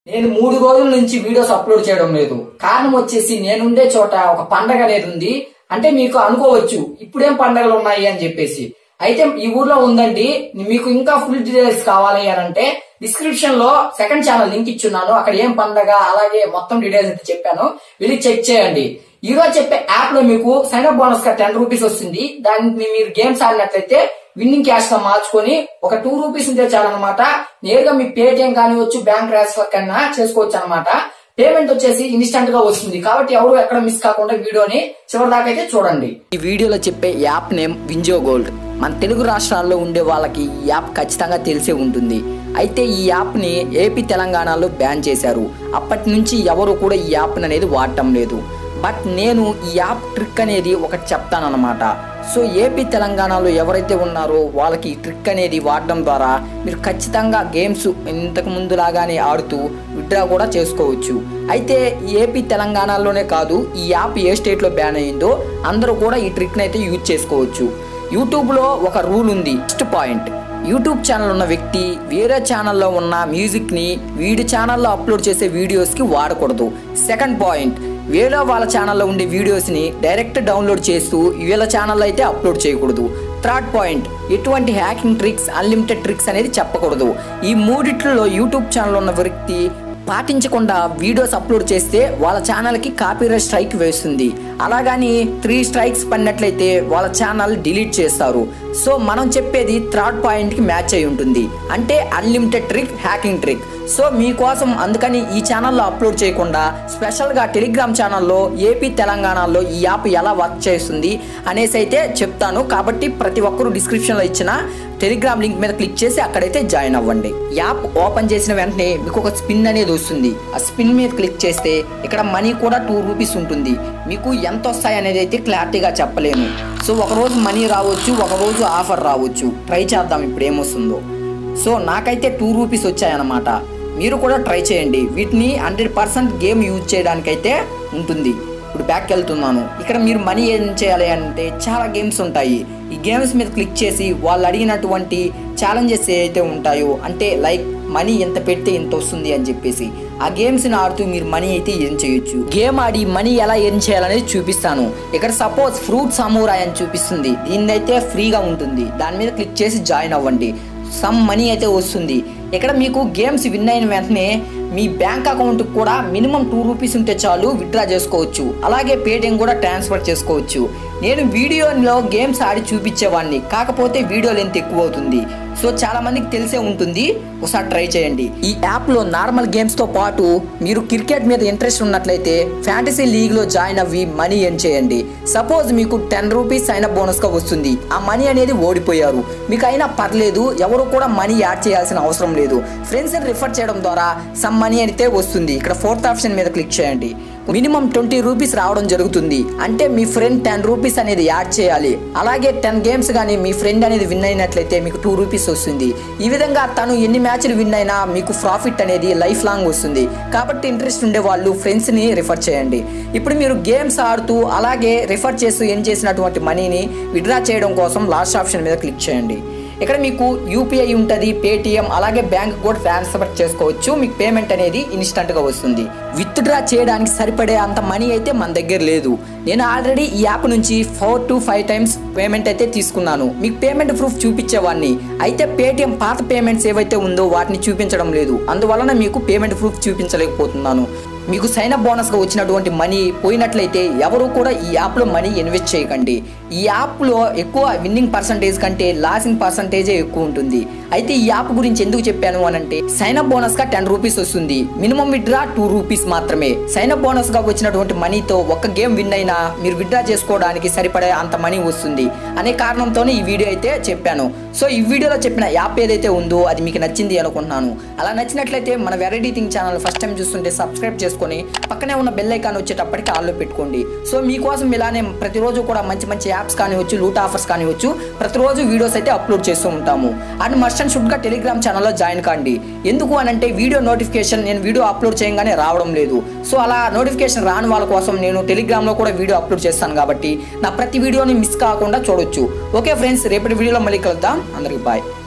నేను మూడు రోజుల నుంచి వీడియోస్ అప్లోడ్ చేయడం లేదు కారణం వచ్చేసి నేనుండే చోట ఒక పండగ అనేది ఉంది అంటే మీకు అనుకోవచ్చు ఇప్పుడేం పండగలు ఉన్నాయి అని చెప్పేసి అయితే ఈ ఊర్లో ఉందండి మీకు ఇంకా ఫుల్ డీటెయిల్స్ కావాలి అని అంటే డిస్క్రిప్షన్ లో సెకండ్ ఛానల్ లింక్ ఇచ్చున్నాను అక్కడ ఏం పండగ అలాగే మొత్తం డీటెయిల్స్ అయితే చెప్పాను వెళ్ళి చెక్ చేయండి ఈ రోజు చెప్పే యాప్ లో మీకు సైన్ అప్ బోనస్ గా టెన్ రూపీస్ వస్తుంది దాన్ని మీరు గేమ్స్ ఆడినట్లయితే విన్నింగ్ క్యాష్ గా మార్చుకొని ఒక టూ రూపీస్ ఉంటే చాలన్నమాట నేరుగా మీ పేటిఎం కానివచ్చు బ్యాంక్ ట్రాన్స్ఫర్ కన్నా చేసుకోవచ్చు అనమాట పేమెంట్ వచ్చేసి ఇన్స్టంట్ గా వస్తుంది కాబట్టి ఎవరు ఎక్కడ మిస్ కాకుండా వీడియోని చివరి దాకా అయితే చూడండి ఈ వీడియోలో చెప్పే యాప్ నేమ్ వింజో గోల్డ్ మన తెలుగు రాష్ట్రాల్లో ఉండే వాళ్ళకి ఈ యాప్ ఖచ్చితంగా తెలిసే ఉంటుంది అయితే ఈ యాప్ ని ఏపీ తెలంగాణలో బ్యాన్ చేశారు అప్పటి నుంచి ఎవరు కూడా ఈ యాప్ అనేది వాడటం లేదు బట్ నేను ఈ యాప్ ట్రిక్ అనేది ఒకటి చెప్తానన్నమాట సో ఏపీ తెలంగాణలో ఎవరైతే ఉన్నారో వాళ్ళకి ఈ ట్రిక్ అనేది వాడడం ద్వారా మీరు ఖచ్చితంగా గేమ్స్ ఇంతకు ముందు లాగానే ఆడుతూ విత్డ్రా కూడా చేసుకోవచ్చు అయితే ఈ ఏపీ తెలంగాణలోనే కాదు ఈ యాప్ ఏ స్టేట్లో బ్యాన్ అయిందో అందరూ కూడా ఈ ట్రిక్ని అయితే యూజ్ చేసుకోవచ్చు యూట్యూబ్లో ఒక రూల్ ఉంది ఫస్ట్ పాయింట్ యూట్యూబ్ ఛానల్ ఉన్న వ్యక్తి వేరే ఛానల్లో ఉన్న మ్యూజిక్ని వీడి ఛానల్లో అప్లోడ్ చేసే వీడియోస్కి వాడకూడదు సెకండ్ పాయింట్ వేరే వాళ్ళ ఛానల్లో ఉండే వీడియోస్ని డైరెక్ట్ డౌన్లోడ్ చేస్తూ వీళ్ళ ఛానల్లో అయితే అప్లోడ్ చేయకూడదు థర్డ్ పాయింట్ ఎటువంటి హ్యాకింగ్ ట్రిక్స్ అన్లిమిటెడ్ ట్రిక్స్ అనేది చెప్పకూడదు ఈ మూడిట్లో యూట్యూబ్ ఛానల్ ఉన్న వ్యక్తి పాటించకుండా వీడియోస్ అప్లోడ్ చేస్తే వాళ్ళ ఛానల్కి కాపీరైట్ స్ట్రైక్ వేస్తుంది అలాగని త్రీ స్ట్రైక్స్ పడినట్లయితే వాళ్ళ ఛానల్ డిలీట్ చేస్తారు సో మనం చెప్పేది థర్డ్ పాయింట్కి మ్యాచ్ అయి ఉంటుంది అంటే unlimited trick hacking trick so మీకోసం అందుకని ఈ ఛానల్లో అప్లోడ్ చేయకుండా స్పెషల్గా టెలిగ్రామ్ ఛానల్లో ఏపీ తెలంగాణలో ఈ యాప్ ఎలా వర్క్ చేస్తుంది అనేసి అయితే చెప్తాను కాబట్టి ప్రతి ఒక్కరూ డిస్క్రిప్షన్లో ఇచ్చిన టెలిగ్రామ్ లింక్ మీద క్లిక్ చేసి అక్కడైతే జాయిన్ అవ్వండి యాప్ ఓపెన్ చేసిన వెంటనే మీకు ఒక స్పిన్ అనేది వస్తుంది ఆ స్పిన్ మీద క్లిక్ చేస్తే ఇక్కడ మనీ కూడా టూ రూపీస్ ఉంటుంది మీకు ఎంత వస్తాయి అనేది అయితే క్లారిటీగా చెప్పలేను సో ఒక రోజు మనీ రావచ్చు ఒక రోజు ఆఫర్ రావచ్చు ట్రై చేద్దాం ఇప్పుడు ఏమొస్తుందో సో నాకైతే టూ రూపీస్ వచ్చాయన్నమాట మీరు కూడా ట్రై చేయండి వీటిని హండ్రెడ్ పర్సెంట్ గేమ్ యూజ్ చేయడానికైతే ఉంటుంది ఇప్పుడు బ్యాక్ వెళ్తున్నాను ఇక్కడ మీరు మనీ ఏం చేయాలి అంటే చాలా గేమ్స్ ఉంటాయి ఈ గేమ్స్ మీద క్లిక్ చేసి వాళ్ళు అడిగినటువంటి ఛాలెంజెస్ ఏవైతే ఉంటాయో అంటే లైక్ మనీ ఎంత పెడితే ఇంత వస్తుంది అని చెప్పేసి ఆ గేమ్స్ని ఆడుతూ మీరు మనీ అయితే ఎర్న్ చేయొచ్చు గేమ్ ఆడి మనీ ఎలా ఎర్న్ చేయాలనేది చూపిస్తాను ఇక్కడ సపోజ్ ఫ్రూట్ సమూరాయ్ అని చూపిస్తుంది దీన్ని అయితే ఫ్రీగా ఉంటుంది దాని మీద క్లిక్ చేసి జాయిన్ అవ్వండి సమ్ మనీ అయితే వస్తుంది ఇక్కడ మీకు గేమ్స్ విన్ అయిన వెంటనే మీ బ్యాంక్ అకౌంట్ కూడా మినిమం టూ రూపీస్ ఉంటే చాలు విత్డ్రా చేసుకోవచ్చు అలాగే పేటిఎం కూడా ట్రాన్స్ఫర్ చేసుకోవచ్చు నేను వీడియోలో గేమ్స్ ఆడి చూపించేవాడిని కాకపోతే వీడియో లెంత్ ఎక్కువ అవుతుంది సో చాలా మందికి తెలిసే ఉంటుంది ఒకసారి ట్రై చేయండి ఈ యాప్ లో నార్మల్ గేమ్స్ తో పాటు మీరు క్రికెట్ మీద ఇంట్రెస్ట్ ఉన్నట్లయితే ఫ్యాంటసీ లీగ్ లో జాయిన్ అవ్వి మనీ ఎర్న్ చేయండి సపోజ్ మీకు టెన్ రూపీస్ అయిన బోనస్ గా వస్తుంది ఆ మనీ అనేది ఓడిపోయారు మీకు అయినా పర్లేదు ఎవరు కూడా మనీ యాడ్ చేయాల్సిన అవసరం లేదు ఫ్రెండ్స్ ని రిఫర్ చేయడం ద్వారా సమ్ మనీ అయితే వస్తుంది ఇక్కడ ఫోర్త్ ఆప్షన్ మీద క్లిక్ చేయండి మినిమం ట్వంటీ రూపీస్ రావడం జరుగుతుంది అంటే మీ ఫ్రెండ్ టెన్ రూపీస్ అనేది యాడ్ చేయాలి అలాగే టెన్ గేమ్స్ కానీ మీ ఫ్రెండ్ అనేది విన్ అయినట్లయితే మీకు టూ రూపీస్ వస్తుంది ఈ విధంగా తను ఎన్ని మ్యాచ్లు విన్ అయినా మీకు ప్రాఫిట్ అనేది లైఫ్ లాంగ్ వస్తుంది కాబట్టి ఇంట్రెస్ట్ ఉండే వాళ్ళు ఫ్రెండ్స్ని రిఫర్ చేయండి ఇప్పుడు మీరు గేమ్స్ ఆడుతూ అలాగే రిఫర్ చేస్తూ ఏం చేసినటువంటి మనీని విడ్రా చేయడం కోసం లాస్ట్ ఆప్షన్ మీద క్లిక్ చేయండి ఇక్కడ మీకు యూపీఐ ఉంటుంది పేటిఎం అలాగే బ్యాంక్ కూడా ట్రాన్స్ఫర్ చేసుకోవచ్చు మీకు పేమెంట్ అనేది ఇన్స్టంట్ గా వస్తుంది విత్ డ్రా చేయడానికి సరిపడే అంత మనీ అయితే మన దగ్గర లేదు నేను ఆల్రెడీ ఈ యాప్ నుంచి four to five times payment అయితే తీసుకున్నాను మీకు పేమెంట్ ప్రూఫ్ చూపించేవాడిని అయితే పేటిఎం పాత పేమెంట్స్ ఏవైతే ఉందో వాటిని చూపించడం లేదు అందువలన మీకు పేమెంట్ ప్రూఫ్ చూపించలేకపోతున్నాను మీకు సైన్ అప్ బోనస్ గా వచ్చినటువంటి మనీ పోయినట్లయితే ఎవరు కూడా ఈ యాప్ లో మనీ ఇన్వెస్ట్ చేయకండి ఈ యాప్ లో ఎక్కువ విన్నింగ్ పర్సంటేజ్ కంటే లాసింగ్ పర్సంటేజే ఎక్కువ ఉంటుంది అయితే ఈ యాప్ గురించి ఎందుకు చెప్పాను అని అంటే సైన్ అప్ బోనస్ గా టెన్ రూపీస్ వస్తుంది మినిమం విత్డ్రా టూ రూపీస్ మాత్రమే సైన్ అప్ బోనస్ గా వచ్చినటువంటి మనీతో ఒక గేమ్ విన్ అయినా మీరు విత్డ్రా చేసుకోవడానికి సరిపడే అంత మనీ వస్తుంది అనే కారణంతోనే ఈ వీడియో అయితే చెప్పాను సో ఈ వీడియోలో చెప్పిన యాప్ ఏదైతే ఉందో అది మీకు నచ్చింది అనుకుంటున్నాను అలా నచ్చినట్లయితే మన variety thing channel first time చూస్తుంటే సబ్స్క్రైబ్ చేసుకొని పక్కనే ఉన్న బెల్ ఐకాన్ వచ్చేటప్పటికి ఆల్లో పెట్టుకోండి సో మీకోసం ఇలానే ప్రతిరోజు కూడా మంచి మంచి యాప్స్ కానివచ్చు లూట్ ఆఫర్స్ కానివచ్చు ప్రతిరోజు వీడియోస్ అయితే అప్లోడ్ చేస్తూ ఉంటాము అండ్ మస్ట్ అండ్ షుడ్గా టెలిగ్రామ్ ఛానల్లో జాయిన్ కాండి ఎందుకు అని అంటే వీడియో నోటిఫికేషన్ నేను వీడియో అప్లోడ్ చేయగానే రావడం లేదు సో అలా నోటిఫికేషన్ రాని వాళ్ళ కోసం నేను టెలిగ్రామ్లో కూడా వీడియో అప్లోడ్ చేస్తాను కాబట్టి నా ప్రతి వీడియోని మిస్ కాకుండా చూడొచ్చు ఓకే ఫ్రెండ్స్ రేపటి వీడియోలో మళ్ళీ కలుద్దాం అందరికి బాయ్